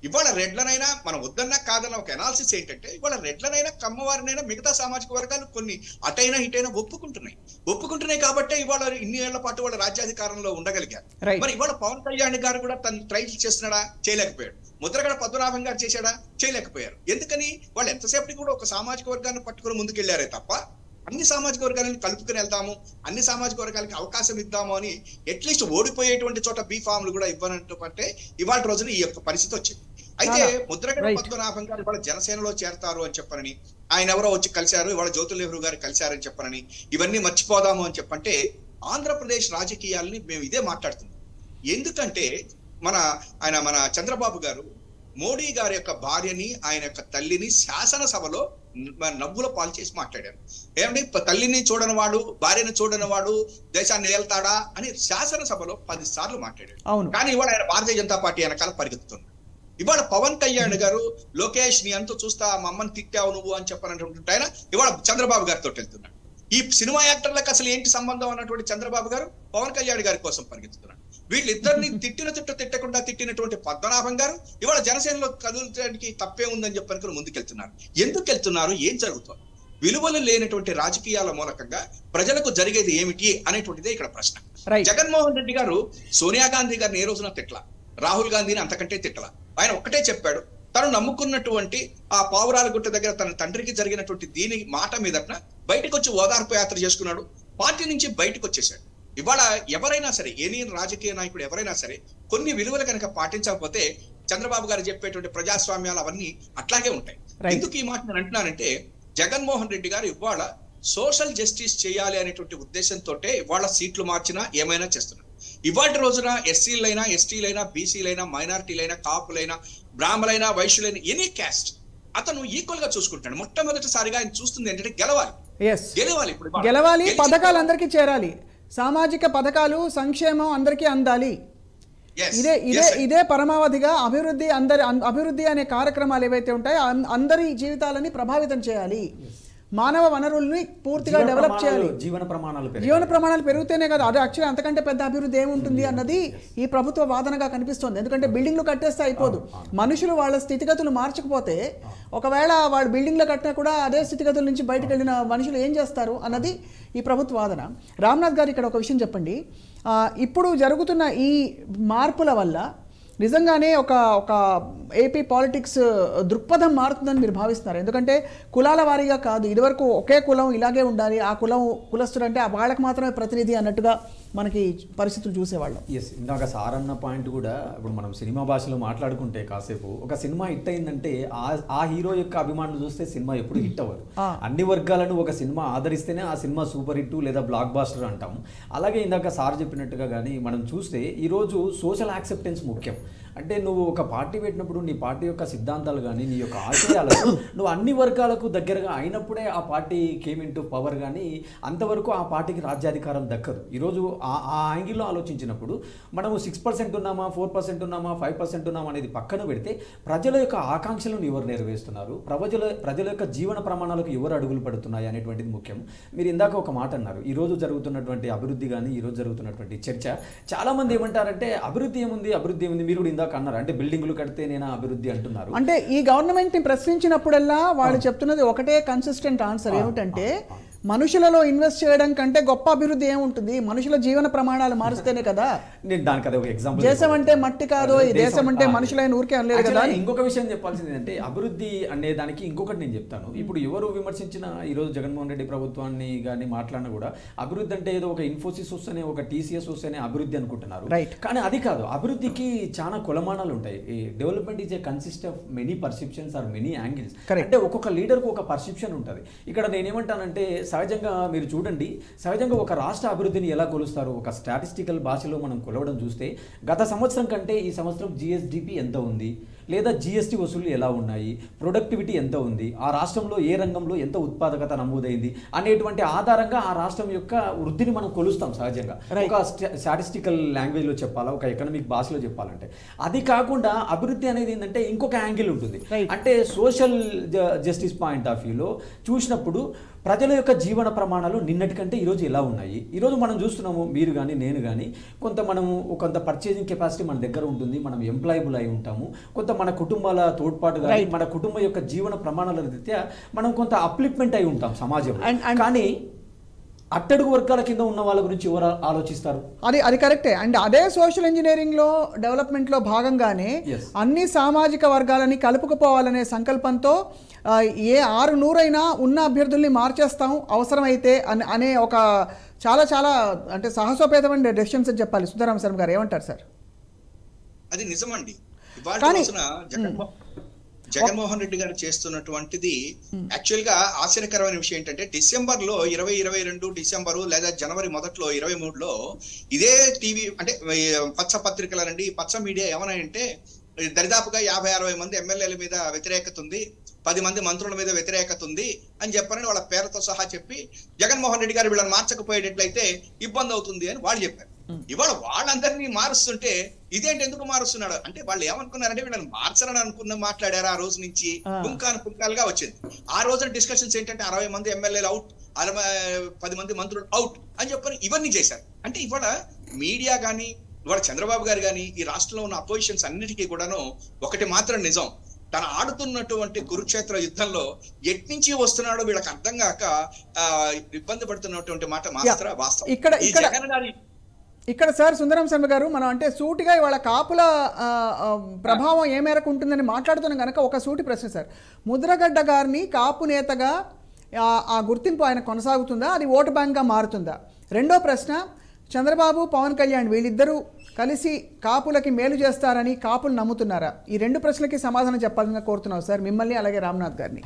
ఇవాళ రెడ్లనైనా మనం వద్దన్నా కాదన్న ఒక అనాలిసిస్ ఏంటంటే ఇవాళ రెడ్లనైనా కమ్మవారినైనా మిగతా సామాజిక వర్గాలు కొన్ని అటైనా ఇటైనా ఒప్పుకుంటున్నాయి ఒప్పుకుంటున్నాయి కాబట్టే ఇవాళ ఇన్ని ఏళ్ల పాటు వాళ్ళ రాజ్యాధికారంలో ఉండగలిగారు Right. మరి ఇవాళ పవన్ కళ్యాణ్ గారు కూడా తను ట్రై చేస్తున్నాడా చేయలేకపోయాడు ముద్రగడ పద్మనాభం గారు చేశాడా చేయలేకపోయారు ఎందుకని వాళ్ళు ఎంతసేపటికి కూడా ఒక సామాజిక వర్గాన్ని పట్టుకుని ముందుకెళ్లారే తప్ప అన్ని సామాజిక వర్గాలను కలుపుకుని వెళ్తాము అన్ని సామాజిక వర్గాలకి అవకాశం ఇద్దాము అని అట్లీస్ట్ ఓడిపోయేటువంటి చోట బీ ఫామ్లు కూడా ఇవ్వనంటే ఇవాళ రోజున ఈ యొక్క పరిస్థితి వచ్చింది అయితే చాలా. ముద్రగడ Right. పద్మనాభం గారు ఇవాళ జనసేనలో చేరతారు అని చెప్పనని ఆయన ఎవరో వచ్చి కలిశారు ఇవాళ జ్యోతుల్ నెహ్రూ గారు కలిశారని చెప్పనని ఇవన్నీ మర్చిపోదాము అని చెప్పంటే ఆంధ్రప్రదేశ్ రాజకీయాల్ని మేము ఇదే మాట్లాడుతున్నాం ఎందుకంటే మన ఆయన మన చంద్రబాబు గారు మోడీ గారి యొక్క భార్యని ఆయన యొక్క తల్లిని శాసనసభలో న- నవ్వుల పాలు చేసి మాట్లాడారు ఏమంటే ప- తల్లిని చూడని వాడు భార్యని చూడని వాడు దేశాన్ని ఏళ్తాడా అని శాసనసభలో పది సార్లు మాట్లాడాడు అవును కానీ ఇవాళ ఆయన భారతీయ జనతా పార్టీ వెనకాల పరిగెత్తుతున్నాడు ఇవాళ పవన్ కళ్యాణ్ గారు లోకేష్ నీ అంత చూస్తా మా అమ్మని తిట్టావు నువ్వు అని చెప్పనటువంటి ఆయన ఇవాళ చంద్రబాబు గారితో వెళ్తున్నాడు ఈ సినిమా యాక్టర్లకు అసలు ఏంటి సంబంధం అన్నటువంటి చంద్రబాబు గారు పవన్ కళ్యాణ్ గారి కోసం పరిగెత్తుతున్నాడు వీళ్ళిద్దరిని తిట్టిన తిట్ట తిట్టకుండా తిట్టినటువంటి పద్మనాభం గారు ఇవాళ జనసేనలో కదులడానికి తప్పే ఉందని చెప్పనుకుని ముందుకెళ్తున్నారు ఎందుకు వెళ్తున్నారు ఏం జరుగుతుంది విలువలు లేనటువంటి రాజకీయాల మూలకంగా ప్రజలకు జరిగేది ఏమిటి అనేటువంటిదే ఇక్కడ ప్రశ్న Right. జగన్మోహన్ రెడ్డి గారు సోనియా గాంధీ గారిని ఏ రోజున తిట్ల రాహుల్ గాంధీని అంతకంటే తిట్టల ఆయన ఒక్కటే చెప్పాడు తను నమ్ముకున్నటువంటి ఆ పావురాల గుట్ట దగ్గర తన తండ్రికి జరిగినటువంటి దీని మాట మీదట బయటకు వచ్చి ఓదార్పు యాత్ర చేసుకున్నాడు పార్టీ నుంచి బయటకు వచ్చేసాడు ఇవాళ ఎవరైనా సరే ఎనీ రాజకీయ నాయకుడు ఎవరైనా సరే కొన్ని విలువలు కనుక పాటించకపోతే చంద్రబాబు గారు చెప్పేటువంటి ప్రజాస్వామ్యాలు అవన్నీ అట్లాగే ఉంటాయి Right. ఎందుకు ఈ మాట నేను అంటున్నానంటే జగన్మోహన్ రెడ్డి గారు ఇవాళ సోషల్ జస్టిస్ చేయాలి అనేటువంటి ఉద్దేశంతో ఇవాళ సీట్లు మార్చినా ఏమైనా చేస్తున్నారు ఇవాటి రోజున ఎస్సీలైనా ఎస్టీలైనా బీసీలైనా మైనారిటీలైనా కాపులైనా బ్రాహ్మలైనా వైశ్యులైనా ఎనీ క్యాస్ట్ అతను ఈక్వల్ గా చూసుకుంటాడు మొట్టమొదటిసారిగా ఆయన చూస్తుంది ఏంటంటే గెలవాలి ఎస్ గెలవాలి ఇప్పుడు ఇవాళ. గెలవాలి గెలిచి- పథకాలు అందరికీ చేరాలి సామాజిక పథకాలు సంక్షేమం అందరికీ అందాలి Yes, ఇదే ఇదే yes, sir. ఇదే పరమావధిగా అభివృద్ధి అందరి అన్- అభివృద్ధి అనే కార్యక్రమాలు ఏవైతే ఉంటాయో అన్- అందరి జీవితాలని ప్రభావితం చేయాలి మానవ వనరుల్ని పూర్తిగా జీవన డెవలప్ చేయాలి ప్రమాణాలు- జీవన ప్రమాణాలు పెరగాలి. జీవన ప్రమాణాలు పెరుగుతూనే కదా అది యాక్చువల్లీ అంతకంటే పెద్ద అభివృద్ధి ఏముంటుంది అన్నది ఈ ప్రభుత్వ వాదనగా కనిపిస్తుంది ఎందుకంటే బిల్డింగ్లు కట్టేస్తే అయిపోదు మనుషులు వాళ్ళ స్థితిగతులు మార్చకపోతే ఒకవేళ వాళ్ళు బిల్డింగ్లు కట్టినా కూడా అదే స్థితిగతుల నుంచి బయటకు వెళ్ళిన మనుషులు ఏం చేస్తారు అన్నది ఈ ప్రభుత్వ వాదన రామ్నాథ్ గారు ఇక్కడ ఒక విషయం చెప్పండి ఆ, ఇప్పుడు జరుగుతున్న ఈ మార్పుల వల్ల నిజంగానే ఒక ఒక ఏపీ పాలిటిక్స్ దృక్పథం మారుతుందని మీరు భావిస్తున్నారు ఎందుకంటే కులాల వారీగా కాదు ఇదివరకు ఒకే కులం ఇలాగే ఉండాలి ఆ కులం కులస్తుడు అంటే ఆ వాళ్ళకి మాత్రమే ప్రతినిధి అన్నట్టుగా మనకి పరిస్థితులు చూసేవాళ్ళం ఎస్ ఇందాక సార్ అన్న పాయింట్ కూడా ఇప్పుడు మనం సినిమా భాషలో మాట్లాడుకుంటే కాసేపు ఒక సినిమా హిట్ అయిందంటే ఆ ఆ హీరో యొక్క అభిమానులు చూస్తే సినిమా ఎప్పుడు హిట్ అవ్వదు ఆ. అన్ని వర్గాలను ఒక సినిమా ఆదరిస్తేనే ఆ సినిమా సూపర్ హిట్ లేదా బ్లాక్ బాస్టర్ అంటాం అలాగే ఇందాక సార్ చెప్పినట్టుగా కానీ మనం చూస్తే ఈరోజు సోషల్ యాక్సెప్టెన్స్ ముఖ్యం అంటే నువ్వు ఒక పార్టీ పెట్టినప్పుడు నీ పార్టీ యొక్క సిద్ధాంతాలు కానీ నీ యొక్క ఆశయాలకు నువ్వు అన్ని వర్గాలకు దగ్గరగా అయినప్పుడే ఆ పార్టీ కేమ్ ఇంటూ పవర్ కానీ అంతవరకు ఆ పార్టీకి రాజ్యాధికారం దక్కదు ఈరోజు ఆ ఆ యాంగిల్లో ఆలోచించినప్పుడు మనము సిక్స్ పర్సెంట్ ఉన్నామా ఫోర్ పర్సెంట్ ఉన్నామా ఫైవ్ పర్సెంట్ ఉన్నామా అనేది పక్కన పెడితే ప్రజల యొక్క ఆకాంక్షలను ఎవరు నెరవేరుస్తున్నారు ప్రజల ప్రజల యొక్క జీవన ప్రమాణాలకు ఎవరు అడుగులు పడుతున్నాయి అనేటువంటిది ముఖ్యం మీరు ఇందాక ఒక మాట అన్నారు ఈ రోజు జరుగుతున్నటువంటి అభివృద్ధి కానీ ఈ రోజు జరుగుతున్నటువంటి చర్చ చాలా మంది ఏమంటారంటే అభివృద్ధి ఏముంది అభివృద్ధి ఏముంది మీరు కూడా ఇందాక అన్నారు అంటే బిల్డింగులు కడితే నేను అభివృద్ధి అంటున్నారు అంటే ఈ గవర్నమెంట్ ని ప్రశ్నించినప్పుడల్లా వాళ్ళు చెప్తున్నది ఒకటే కన్సిస్టెంట్ ఆన్సర్ ఏమిటంటే మనుషులలో ఇన్వెస్ట్ చేయడం కంటే గొప్ప అభివృద్ధి ఏముంటుంది మనుషుల జీవన ప్రమాణాలు మారుస్తేనే కదా నేను దానికి అదే ఒక ఎగ్జాంపుల్ దేశం అంటే మట్టి కాదు ఈ దేశం అంటే మనుషులైన ఊరికే అనలేదు కదా Actually, ఇంకొక విషయం చెప్పాల్సింది ఏంటంటే అభివృద్ధి అనే దానికి ఇంకొకటి నేను చెప్తాను ఇప్పుడు ఎవరు విమర్శించిన ఈరోజు జగన్మోహన్ రెడ్డి ప్రభుత్వాన్ని కానీ మాట్లాడినా కూడా అభివృద్ధి అంటే ఏదో ఒక ఇన్ఫోసిస్ వస్తేనే ఒక టీసీఎస్ వస్తేనే అభివృద్ధి అనుకుంటున్నారు Right. కానీ అది కాదు అభివృద్ధికి చాలా కొలమానాలు ఉంటాయి ఈ development is a consist of many perceptions or many angles Correct. అంటే ఒక్కొక్క లీడర్కు ఒక పర్సెప్షన్ ఉంటుంది ఇక్కడ నేనేమంటానంటే సహజంగా మీరు చూడండి సహజంగా ఒక రాష్ట్ర అభివృద్ధిని ఎలా కొలుస్తారు ఒక స్టాటిస్టికల్ భాషలో మనం కొలవడం చూస్తే గత సంవత్సరం కంటే ఈ సంవత్సరం జిఎస్డిపి ఎంత ఉంది లేదా జిఎస్టీ వసూళ్లు ఎలా ఉన్నాయి ప్రొడక్టివిటీ ఎంత ఉంది ఆ రాష్ట్రంలో ఏ రంగంలో ఎంత ఉత్పాదకత నమోదైంది అనేటువంటి ఆధారంగా ఆ రాష్ట్రం యొక్క వృద్ధిని మనం కొలుస్తాం సహజంగా Right. ఒక స్టాటిస్టికల్ లాంగ్వేజ్లో చెప్పాలా ఒక ఎకనామిక్ భాషలో చెప్పాలంటే అది కాకుండా అభివృద్ధి అనేది ఏంటంటే ఇంకొక యాంగిల్ ఉంటుంది Right. అంటే సోషల్ జస్టిస్ పాయింట్ ఆఫ్ వ్యూలో చూసినప్పుడు ప్రజల యొక్క జీవన ప్రమాణాలు నిన్నటి కంటే ఈరోజు ఎలా ఉన్నాయి ఈరోజు మనం చూస్తున్నాము మీరు కానీ నేను కానీ కొంత మనము కొంత పర్చేసింగ్ కెపాసిటీ మన దగ్గర ఉంటుంది మనం ఎంప్లాయబుల్ అయి ఉంటాము కొంత మన కుటుంబాల తోడ్పాటు కానీ Right. మన కుటుంబం యొక్క జీవన ప్రమాణాల రీత్యా మనం కొంత అప్లిప్మెంట్ అయి ఉంటాం సమాజంలో And- and- కానీ అట్టడుగు వర్గాల కింద ఉన్న వాళ్ళ గురించి ఎవరు ఆలోచిస్తారు అది అది కరెక్టే అండ్ అదే సోషల్ ఇంజనీరింగ్లో డెవలప్మెంట్లో భాగంగానే Yes. అన్ని సామాజిక వర్గాలని కలుపుకుపోవాలనే సంకల్పంతో ఆ, ఏ ఆరు నూరైనా ఉన్న అభ్యర్థుల్ని మార్చేస్తాం అవసరమైతే అని అనే ఒక చాలా చాలా అంటే సాహసోపేతమైన డెసిషన్స్ అని చెప్పాలి సుధారామ శర్మ గారు ఏమంటారు సార్ అది నిజమండి ఇవాళ కానీ- రోజున జగన్మో- జగన్మోహన్ రెడ్డి గారు చేస్తున్నటువంటిది యాక్చువల్ గా ఆశ్చర్యకరమైన విషయం ఏంటంటే డిసెంబర్ లో ఇరవై ఇరవై రెండు డిసెంబరు లేదా జనవరి మొదట్లో ఇరవై మూడులో ఇదే టీవీ అంటే ఈ పచ్చ పత్రికలనండి ఈ పచ్చ మీడియా ఏమన్నాయంటే దరిదాపుగా యాభై అరవై మంది ఎమ్మెల్యేల మీద వ్యతిరేకత ఉంది పది మంది మంత్రుల మీద వ్యతిరేకత ఉంది అని చెప్పని వాళ్ళ పేరుతో సహా చెప్పి జగన్మోహన్ రెడ్డి గారు వీళ్ళని మార్చకపోయేటట్లయితే ఇబ్బంది అవుతుంది అని వాళ్ళు చెప్పారు ఇవాళ వాళ్ళందరినీ మారుస్తుంటే ఇదేంటి ఎందుకు మారుస్తున్నాడు అంటే వాళ్ళు ఏమనుకున్నారంటే వీళ్ళని మార్చరని అనుకున్న మాట్లాడారు ఆ రోజు నుంచి ఆ. పుంకాను పుంకాలుగా వచ్చింది ఆ రోజున డిస్కషన్స్ ఏంటంటే అరవై మంది ఎమ్మెల్యేలు అవుట్ అరవై పది మంది మంత్రులు అవుట్ అని చెప్పని ఇవన్నీ చేశారు అంటే ఇవాళ మీడియా కానీ ఇవాళ చంద్రబాబు గారు కానీ ఈ రాష్ట్రంలో ఉన్న అపోజిషన్స్ అన్నిటికీ కూడాను ఒకటి మాత్రం నిజం తను ఆడుతున్నటువంటి కురుక్షేత్ర యుద్ధంలో ఎట్నుంచి వస్తున్నాడో వీళ్ళకి అర్థం కాక ఆ, ఇబ్బంది పడుతున్నటువంటి మాట మాత్ర వాస్తవం ఇక్కడ- ఈ ఇక్కడ- జగన్ గారి ఇక్కడ సార్ సుందరం శర్మ గారు మనం అంటే సూటిగా ఇవాళ కాపుల ఆ, ఆ, ప్రభావం ఏ మేరకు ఉంటుందని మాట్లాడుతున్నాం కనుక ఒక సూటి ప్రశ్న సార్ ముద్రగడ్డ గారిని కాపు నేతగా ఆ, ఆ గుర్తింపు ఆయన కొనసాగుతుందా అది ఓటు బ్యాంక్గా మారుతుందా రెండో ప్రశ్న చంద్రబాబు పవన్ కళ్యాణ్ వీళ్ళిద్దరూ కలిసి కాపులకి మేలు చేస్తారని కాపులు నమ్ముతున్నారా ఈ రెండు ప్రశ్నలకి సమాధానం చెప్పాలని కోరుతున్నాం సార్ మిమ్మల్ని అలాగే రామ్నాథ్ గారిని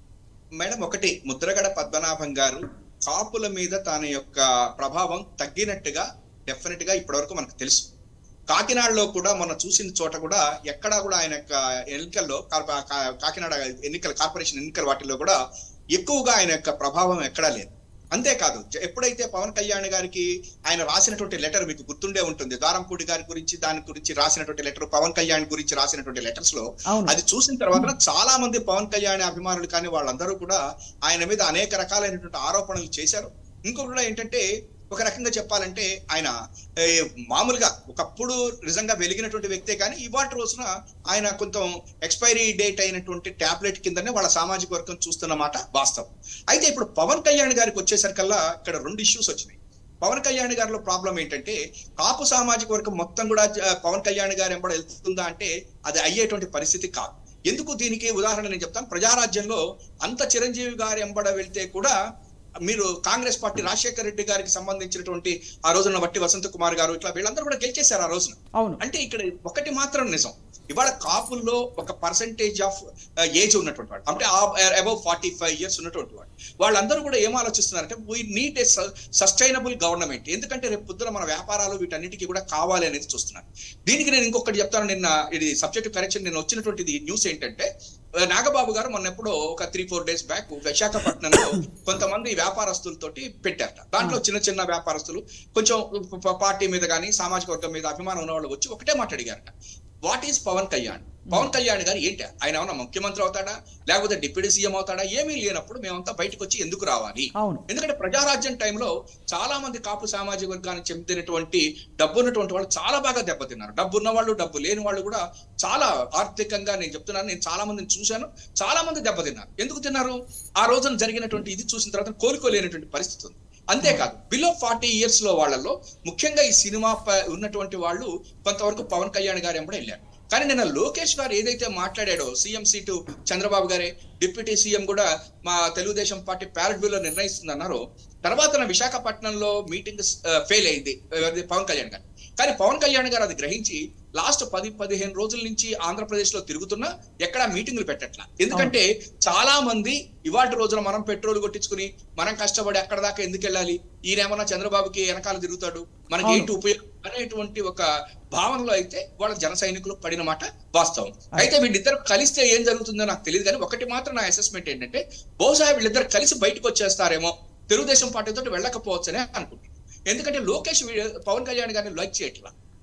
మేడం ఒకటి ముద్రగడ పద్మనాభం గారు కాపుల మీద తన యొక్క ప్రభావం తగ్గినట్టుగా డెఫినెట్ గా ఇప్పటివరకు మనకు తెలుసు కాకినాడలో కూడా మొన్న చూసిన చోట కూడా ఎక్కడా కూడా ఆయన యొక్క ఎన్నికల్లో కార్ప- కా- కాకినాడ ఎన్నికల కార్పొరేషన్ ఎన్నికల వాటిల్లో కూడా ఎక్కువగా ఆయన యొక్క ప్రభావం ఎక్కడా లేదు అంతేకాదు జ- ఎప్పుడైతే పవన్ కళ్యాణ్ గారికి ఆయన రాసినటువంటి లెటర్ మీకు గుర్తుండే ఉంటుంది దారంపూడి గారి గురించి దాని గురించి రాసినటువంటి లెటర్ పవన్ కళ్యాణ్ గురించి రాసినటువంటి లెటర్స్ లో అవును. అది చూసిన తర్వాత చాలా మంది పవన్ కళ్యాణ్ అభిమానులు కానీ వాళ్ళందరూ కూడా ఆయన మీద అనేక రకాలైనటువంటి ఆరోపణలు చేశారు ఇంకొకటి కూడా ఏంటంటే ఒక రకంగా చెప్పాలంటే ఆయన ఏ, మామూలుగా ఒకప్పుడు నిజంగా వెలిగినటువంటి వ్యక్తే కానీ ఇవాటి రోజున ఆయన కొంచెం ఎక్స్పైరీ డేట్ అయినటువంటి టాబ్లెట్ కిందనే వాళ్ళ సామాజిక వర్గం చూస్తున్నమాట వాస్తవం అయితే ఇప్పుడు పవన్ కళ్యాణ్ గారికి వచ్చేసరికల్లా ఇక్కడ రెండు ఇష్యూస్ వచ్చినాయి పవన్ కళ్యాణ్ గారిలో ప్రాబ్లం ఏంటంటే కాపు సామాజిక వర్గం మొత్తం కూడా జ- పవన్ కళ్యాణ్ గారు ఎంబడ వెళ్తుందా అంటే అది అయ్యేటువంటి పరిస్థితి కాదు ఎందుకు దీనికి ఉదాహరణ నేను చెప్తాను ప్రజారాజ్యంలో అంత చిరంజీవి గారు ఎంబడ వెళ్తే కూడా మీరు కాంగ్రెస్ పార్టీ రాజశేఖర రెడ్డి గారికి సంబంధించినటువంటి ఆ రోజున వట్టి వసంత కుమార్ గారు ఇట్లా వీళ్ళందరూ కూడా గెలిచేశారు ఆ రోజున అవును అంటే ఇక్కడ ఒకటి మాత్రం నిజం ఇవాళ కాపుల్లో ఒక పర్సంటేజ్ ఆఫ్ ఏజ్ ఉన్నటువంటి వాడు అంటే అబౌవ్ ఫార్టీ ఫైవ్ ఇయర్స్ ఉన్నటువంటి వాడు వాళ్ళందరూ కూడా ఏం ఆలోచిస్తున్నారంటే we need a sustainable government ఎందుకంటే రేపు పొద్దున మన వ్యాపారాలు వీటన్నిటికీ కూడా కావాలి అనేది చూస్తున్నారు దీనికి నేను ఇంకొకటి చెప్తాను నిన్న ఇది సబ్జెక్ట్ కరెక్షన్ నేను వచ్చినటువంటి న్యూస్ ఏంటంటే ఆ, నాగబాబు గారు మొన్న ఎప్పుడో ఒక త్రీ ఫోర్ డేస్ బ్యాక్ విశాఖపట్నంలో కొంతమంది వ్యాపారస్తులతోటి పెట్టారట దాంట్లో చిన్న చిన్న వ్యాపారస్తులు కొంచెం ప- పార్టీ మీద కానీ సామాజిక వర్గం మీద అభిమానం ఉన్న వాళ్ళు వచ్చి ఒకటే మాట అడిగారట వాట్ ఈస్ పవన్ కళ్యాణ్ పవన్ కళ్యాణ్ గారు ఏంటి ఆయన ఏమన్నా ముఖ్యమంత్రి అవుతాడా లేకపోతే డిప్యూటీ సీఎం అవుతాడా ఏమీ లేనప్పుడు మేమంతా బయటకు వచ్చి ఎందుకు రావాలి అవును ఎందుకంటే ప్రజారాజ్యం టైంలో చాలా మంది కాపు సామాజిక వర్గానికి చెందినటువంటి డబ్బు ఉన్నటువంటి వాళ్ళు చాలా బాగా దెబ్బతిన్నారు డబ్బు ఉన్న వాళ్ళు డబ్బు లేని వాళ్ళు కూడా చాలా ఆర్థికంగా నేను చెప్తున్నాను నేను చాలా మందిని చూశాను చాలా మంది దెబ్బతిన్నారు ఎందుకు తిన్నారు ఆ రోజున జరిగినటువంటి ఇది చూసిన తర్వాత కోలుకోలేనటువంటి పరిస్థితి ఉంది అంతేకాదు బిలో ఫార్టీ ఇయర్స్ లో వాళ్ళలో ముఖ్యంగా ఈ సినిమా ప- ఉన్నటువంటి వాళ్ళు కొంతవరకు పవన్ కళ్యాణ్ గారు ఎంబడే వెళ్ళారు కానీ నిన్న లోకేష్ గారు ఏదైతే మాట్లాడాడో సీఎం సీటు చంద్రబాబు గారే డిప్యూటీ సీఎం కూడా మా తెలుగుదేశం పార్టీ ప్యారెట్ బిల్ లో నిర్ణయిస్తుంది అన్నారు తర్వాత నా విశాఖపట్నంలో మీటింగ్ ఫెయిల్ అయింది ఎవరిది? పవన్ కళ్యాణ్ గారు కానీ పవన్ కళ్యాణ్ గారు అది గ్రహించి లాస్ట్ పది పదిహేను రోజుల నుంచి ఆంధ్రప్రదేశ్ లో తిరుగుతున్నా ఎక్కడా మీటింగ్లు పెట్టట్లా ఎందుకంటే చాలా మంది ఇవాటి రోజున మనం పెట్రోల్ కొట్టించుకుని మనం కష్టపడి అక్కడ దాకా ఎందుకు వెళ్ళాలి ఈయనేమన్నా చంద్రబాబుకి వెనకాల తిరుగుతాడు మనకి అవును. ఏంటి ఉపయోగం అనేటువంటి ఒక భావనలో అయితే వాళ్ళ జన సైనికులు పడిన మాట వాస్తవం అయితే వీళ్ళిద్దరు కలిస్తే ఏం జరుగుతుందో నాకు తెలియదు కానీ ఒకటి మాత్రం నా అసెస్మెంట్ ఏంటంటే బహుశా వీళ్ళిద్దరు కలిసి బయటకు వచ్చేస్తారేమో తెలుగుదేశం పార్టీతో వెళ్ళకపోవచ్చనే అనుకుంటున్నాను ఎందుకంటే లోకేష్ వీ- పవన్ కళ్యాణ్ గారిని లైక్ చేయట్లా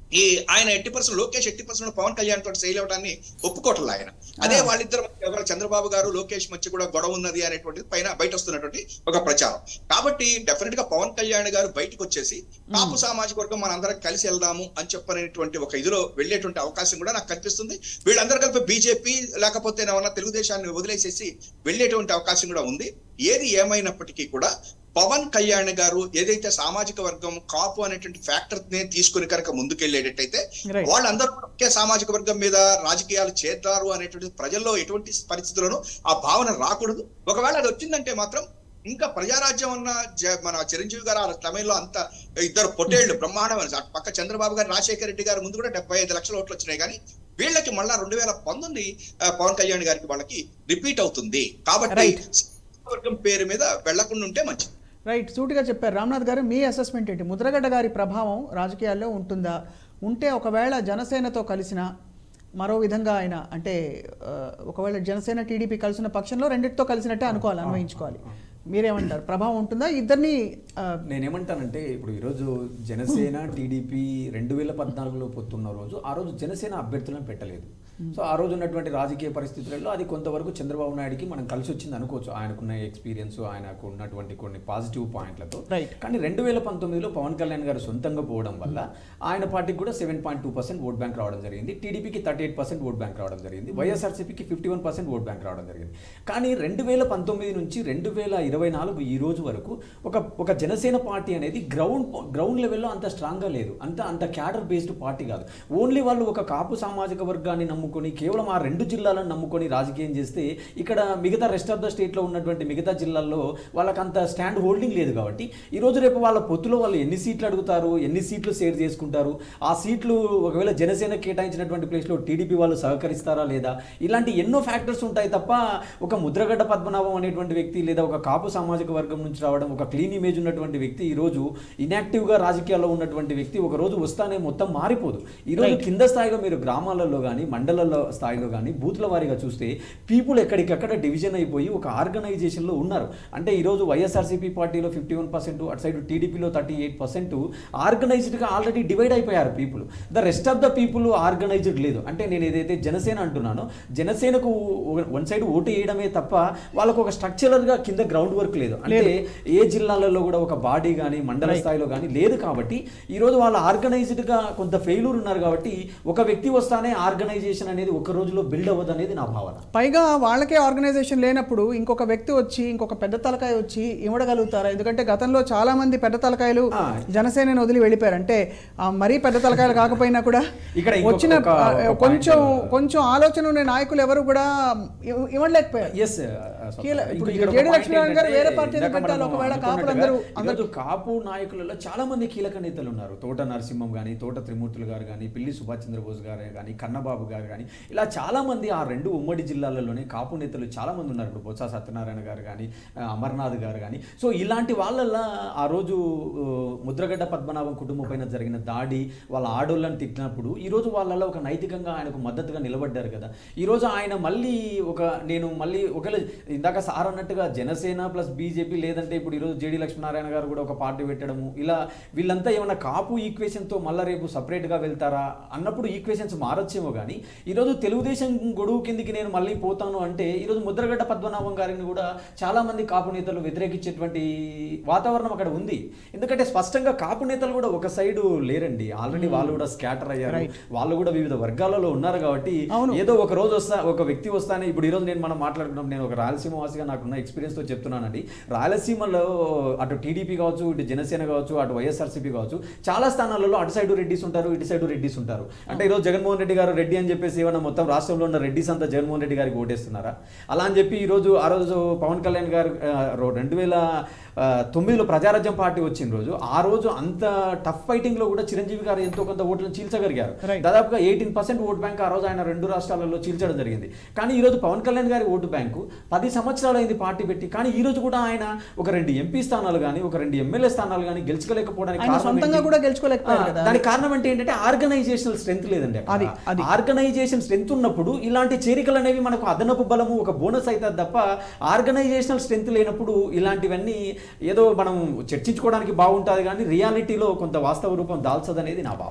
ఈ ఆయన ఎట్టి పర్సెంట్ లోకేష్ ఎట్టి పర్సెంట్ పవన్ కళ్యాణ్ తోటి ఫెయిల్ అవడాన్ని ఒప్పుకోవట్లే ఆయన అదే వాళ్ళిద్దరు ఎవరు చంద్రబాబు గారు లోకేష్ మధ్య కూడా గొడవ ఉన్నది అనేటువంటిది పైన బయట వస్తున్నటువంటి ఒక ప్రచారం కాబట్టి డెఫినెట్ గా పవన్ కళ్యాణ్ గారు బయటకు వచ్చేసి కాపు సామాజిక వర్గం మనందరం కలిసి వెళ్దాము అని చెప్పనేటువంటి ఒక ఇదిలో వెళ్ళేటువంటి అవకాశం కూడా నాకు కనిపిస్తుంది వీళ్ళందరూ కలిపి బీజేపీ లేకపోతే ఏమన్నా తెలుగుదేశాన్ని వదిలేసేసి వెళ్ళేటువంటి అవకాశం కూడా ఉంది ఏది ఏమైనప్పటికీ కూడా పవన్ కళ్యాణ్ గారు ఏదైతే సామాజిక వర్గం కాపు అనేటువంటి ఫ్యాక్టర్ నే తీసుకుని కనుక ముందుకెళ్లేటట్టయితే Right. వాళ్ళందరూ కూడా ఒకే సామాజిక వర్గం మీద రాజకీయాలు చేద్దారు అనేటువంటి ప్రజల్లో ఎటువంటి పరిస్థితుల్లోనూ ఆ భావన రాకూడదు ఒకవేళ అది వచ్చిందంటే మాత్రం ఇంకా ప్రజారాజ్యం అన్న జ- మన చిరంజీవి గారు ఆ తమిళలో అంత ఇద్దరు పొట్టేళ్లు బ్రహ్మాండమైన అటు పక్క చంద్రబాబు గారు రాజశేఖర రెడ్డి గారు ముందు కూడా డెబ్బై ఐదు లక్షల ఓట్లు వచ్చినాయి కానీ వీళ్ళకి మళ్ళా రెండు వేల పంతొమ్మిది ఆ, పవన్ కళ్యాణ్ గారికి వాళ్ళకి రిపీట్ అవుతుంది కాబట్టి Right. సామాజిక వర్గం పేరు మీద వెళ్లకుండా ఉంటే మంచిది రైట్ సూటిగా చెప్పారు రామ్నాథ్ గారు మీ అసెస్మెంట్ ఏంటి ముద్రగడ్డ గారి ప్రభావం రాజకీయాల్లో ఉంటుందా ఉంటే ఒకవేళ జనసేనతో కలిసిన మరో విధంగా ఆయన అంటే ఆ, ఒకవేళ జనసేన టీడీపీ కలిసిన పక్షంలో రెండింటితో కలిసినట్టే అనుకోవాలి అన్వయించుకోవాలి మీరేమంటారు ప్రభావం ఉంటుందా ఇద్దరిని ఆ, నేనేమంటానంటే ఇప్పుడు ఈరోజు జనసేన టీడీపీ రెండు వేల పద్నాలుగులో పొత్తున్న రోజు ఆ రోజు జనసేన అభ్యర్థులను పెట్టలేదు సో ఆ రోజు ఉన్నటువంటి రాజకీయ పరిస్థితులలో అది కొంతవరకు చంద్రబాబు నాయుడుకి మనం కలిసి వచ్చింది అనుకోవచ్చు ఆయనకున్న ఎక్స్పీరియన్స్ ఆయనకు ఉన్నటువంటి కొన్ని పాజిటివ్ పాయింట్లతో Right. కానీ రెండు వేల పంతొమ్మిదిలో పవన్ కళ్యాణ్ గారు సొంతంగా పోవడం వల్ల ఆయన పార్టీకి కూడా seven point two percent vote bank రావడం జరిగింది టీడీపీకి thirty eight percent vote bank రావడం జరిగింది వైఎస్ఆర్సీపీకి fifty one percent vote bank రావడం జరిగింది కానీ రెండు వేల పంతొమ్మిది నుంచి రెండు వేల ఇరవై నాలుగు ఈ రోజు వరకు ఒక ఒక జనసేన పార్టీ అనేది గ్రౌండ్ గ్రౌండ్ లెవెల్లో అంత స్ట్రాంగ్గా లేదు అంత అంత క్యాడర్ బేస్డ్ పార్టీ కాదు ఓన్లీ వాళ్ళు ఒక కాపు సామాజిక వర్గాన్ని నమ్ముకొని కేవలం ఆ రెండు జిల్లాలను నమ్ముకొని రాజకీయం చేస్తే ఇక్కడ మిగతా రెస్ట్ ఆఫ్ ద స్టేట్లో ఉన్నటువంటి మిగతా జిల్లాల్లో వాళ్ళకి అంత స్టాండ్ హోల్డింగ్ లేదు కాబట్టి ఈ రోజు రేపు వాళ్ళ పొత్తులో వాళ్ళు ఎన్ని సీట్లు అడుగుతారు ఎన్ని సీట్లు షేర్ చేసుకుంటారు ఆ సీట్లు ఒకవేళ జనసేన కేటాయించినటువంటి ప్లేస్లో టీడీపీ వాళ్ళు సహకరిస్తారా లేదా ఇలాంటి ఎన్నో ఫ్యాక్టర్స్ ఉంటాయి తప్ప ఒక ముద్రగడ్డ పద్మనాభం అనేటువంటి వ్యక్తి లేదా ఒక కాపు సామాజిక వర్గం నుంచి రావడం ఒక క్లీన్ ఇమేజ్ ఉన్నటువంటి వ్యక్తి ఈ రోజు ఇనాక్టివ్ గా రాజకీయాల్లో ఉన్నటువంటి వ్యక్తి ఒక రోజు వస్తానే మొత్తం మారిపోదు ఈ రోజు కింద స్థాయిలో మీరు గ్రామాలలో కానీ మండలాల్లో స్థాయిలో కానీ బూత్ల వారీగా చూస్తే పీపుల్ ఎక్కడికక్కడ డివిజన్ అయిపోయి ఒక ఆర్గనైజేషన్ లో ఉన్నారు అంటే ఈ రోజు వైఎస్ఆర్సీపీ పార్టీలో ఫిఫ్టీ వన్ పర్సెంట్ అటు సైడ్ టీడీపీలో థర్టీ ఎయిట్ పర్సెంట్ ఆర్గనైజ్డ్ గా ఆల్రెడీ డివైడ్ అయిపోయారు people the rest of the people organised లేదు అంటే నేను ఏదైతే జనసేన అంటున్నానో జనసేనకు వన్ సైడ్ ఓటు వేయడమే తప్ప వాళ్ళకు ఒక స్ట్రక్చరల్ గా కింద గ్రౌండ్ వర్క్ లేదు అంటే ఏ జిల్లాలలో కూడా ఒక బాడీ కానీ మండల స్థాయిలో కానీ లేదు కాబట్టి ఈ రోజు వాళ్ళు ఆర్గనైజ్డ్ గా కొంత ఫెయిల్యూర్ ఉన్నారు కాబట్టి ఒక వ్యక్తి వస్తానే ఆర్గనైజేషన్ అనేది ఒక రోజులో బిల్డ్ అవ్వదు అనేది నా భావన పైగా వాళ్ళకే ఆర్గనైజేషన్ లేనప్పుడు ఇంకొక వ్యక్తి వచ్చి ఇంకొక పెద్ద తలకాయ వచ్చి ఇవ్వగలుగుతారా ఎందుకంటే గతంలో చాలా మంది పెద్ద తలకాయలు ఆ. జనసేనని వదిలి వెళ్ళిపోయారు అంటే ఆ, మరీ పెద్ద తలకాయలు కాకపోయినా కూడా ఇక్కడ ఇంకొక- వచ్చిన ఒక- ఆ, ఒక కొంచెం point- కొంచెం ఆలోచన ఉన్న నాయకులు ఎవరు కూడా ఇవ్- ఇవ్వలేకపోయారు ఎస్ కీల- ఇప్పుడు జేడీ లక్ష్మీనారాయణ గారు వేరే పార్టీని పెట్టాలి ఒకవేళ కాపులందరూ ఈరోజు కాపు నాయకులలో చాలా మంది కీలక నేతలు ఉన్నారు తోట నరసింహం గాని తోట త్రిమూర్తులు గారు కానీ పిల్లి సుభాష్ చంద్రబోస్ గారు కానీ కన్నబాబు గారు కానీ ఇలా చాలా మంది ఆ రెండు ఉమ్మడి జిల్లాలలోనే కాపు నేతలు చాలా మంది ఉన్నారు ఇప్పుడు బొత్స సత్యనారాయణ గారు కానీ ఆ, అమర్నాథ్ గారు కానీ సో ఇలాంటి వాళ్ళల్లో ఆ రోజు ఆ, ముద్రగడ్డ పద్మనాభం కుటుంబం పైన జరిగిన దాడి వాళ్ళ ఆడోళ్ళని తిట్టినప్పుడు ఈ రోజు వాళ్ళలో ఒక నైతికంగా ఆయనకు మద్దతుగా నిలబడ్డారు కదా ఈ రోజు ఆయన మళ్ళీ ఒక నేను మళ్ళీ ఒకవేళ ఇందాక సార్ అన్నట్టుగా జనసేన ప్లస్ బీజేపీ లేదంటే ఇప్పుడు ఈరోజు జేడీ లక్ష్మీనారాయణ గారు కూడా ఒక పార్టీ పెట్టడము ఇలా వీళ్ళంతా ఏమైనా కాపు ఈక్వేషన్తో మళ్ళీ రేపు సపరేట్గా వెళ్తారా అన్నప్పుడు ఈక్వేషన్స్ మారొచ్చేమో కానీ ఈరోజు తెలుగుదేశం గొడుగు కిందికి నేను మళ్ళీ పోతాను అంటే ఈరోజు ముద్రగడ్డ పద్మనాభం గారిని కూడా చాలా మంది కాపు నేతలు వ్యతిరేకించేటువంటి వాతావరణం అక్కడ ఉంది ఎందుకంటే స్పష్టంగా కాపు నేతలు కూడా ఒక సైడు లేరండి ఆల్రెడీ వాళ్ళు కూడా స్కాటర్ అయ్యారు వాళ్ళు కూడా వివిధ వర్గాలలో ఉన్నారు కాబట్టి అవును. ఏదో ఒక రోజు వస్తా ఒక వ్యక్తి వస్తానే ఇప్పుడు ఈ రోజు నేను మనం మాట్లాడుకున్నాం నేను ఒక రాయలసీమ వాసిగా నాకున్న experience తో చెప్తున్నానండి రాయలసీమలో అటు టీడీపీ కావచ్చు ఇటు జనసేన కావచ్చు అటు వైఎస్ఆర్సీపీ కావచ్చు చాలా స్థానాలలో అటు సైడు రెడ్డిస్ ఉంటారు ఇటు సైడు రెడ్డిస్ ఉంటారు అంటే ఈరోజు జగన్మోహన్ రెడ్డి గారు రెడ్డి అని చెప్పేసి ఏమన్నా మొత్తం రాష్ట్రంలో ఉన్న రెడ్డిస్ అంతా జగన్మోహన్ రెడ్డి గారికి ఓటేస్తున్నారా అలా అని చెప్పి ఈ రోజు ఆ రోజు పవన్ కళ్యాణ్ గారు ఆ, రో- రెండు వేల ఆ, తొమ్మిదిలో ప్రజారాజ్యం పార్టీ వచ్చిన రోజు ఆ రోజు అంత టఫ్ ఫైటింగ్ లో కూడా చిరంజీవి గారు ఎంతో కొంత ఓట్లను చీల్చగలిగారు Right. దాదాపుగా ఎయిటీన్ పర్సెంట్ ఓట్ బ్యాంక్ ఆ రోజు ఆయన రెండు రాష్ట్రాలలో చీల్చడం జరిగింది కానీ ఈ రోజు పవన్ కళ్యాణ్ గారి ఓటు బ్యాంకు పది సంవత్సరాలు అయింది పార్టీ పెట్టి కానీ ఈ రోజు కూడా ఆయన ఒక రెండు ఎంపీ స్థానాలు కానీ ఒక రెండు ఎమ్మెల్యే స్థానాలు కానీ గెలుచుకోలేకపోవడానికి ఆయన కారణం సొంతంగా ఏంటి? కూడా గెలుచుకోలేకపోయారు ఆ, కదా. దానికి కారణం అంటే ఏంటంటే ఆర్గనైజేషనల్ స్ట్రెంత్ లేదండి అక్కడ. అది, అది. ఆర్గనైజేషన్ స్ట్రెంత్ ఉన్నప్పుడు ఇలాంటి చేరికలు అనేవి మనకు అదనపు బలము ఒక బోనస్ అవుతుంది తప్ప ఆర్గనైజేషనల్ స్ట్రెంత్ లేనప్పుడు ఇలాంటివన్నీ ఏదో మనం చర్చించుకోవడానికి బాగుంటుంది కానీ రియాలిటీలో కొంత వాస్తవ రూపం దాల్చదనేది నా భావన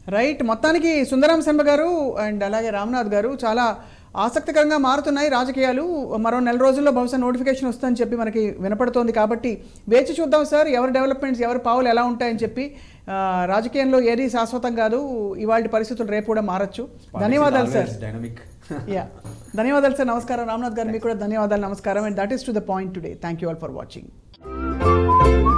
రైట్ మొత్తానికి సుందరం శర్మ గారు అండ్ అలాగే రామ్నాథ్ గారు చాలా ఆసక్తికరంగా మారుతున్నాయి రాజకీయాలు మరో నెల రోజుల్లో బహుశా నోటిఫికేషన్ వస్తుందని చెప్పి మనకి వినపడుతోంది కాబట్టి వేచి చూద్దాం సార్ ఎవరి డెవలప్మెంట్స్ ఎవరి పావులు ఎలా ఉంటాయని చెప్పి ఆ, రాజకీయంలో ఏది శాశ్వతం కాదు ఇవాళ పరిస్థితులు రేపు కూడా మారచ్చు ధన్యవాదాలు సార్ డైనమిక్ యా ధన్యవాదాలు సార్ నమస్కారం రామ్నాథ్ గారు మీకు కూడా ధన్యవాదాలు నమస్కారం and that is to the point today thank you all for watching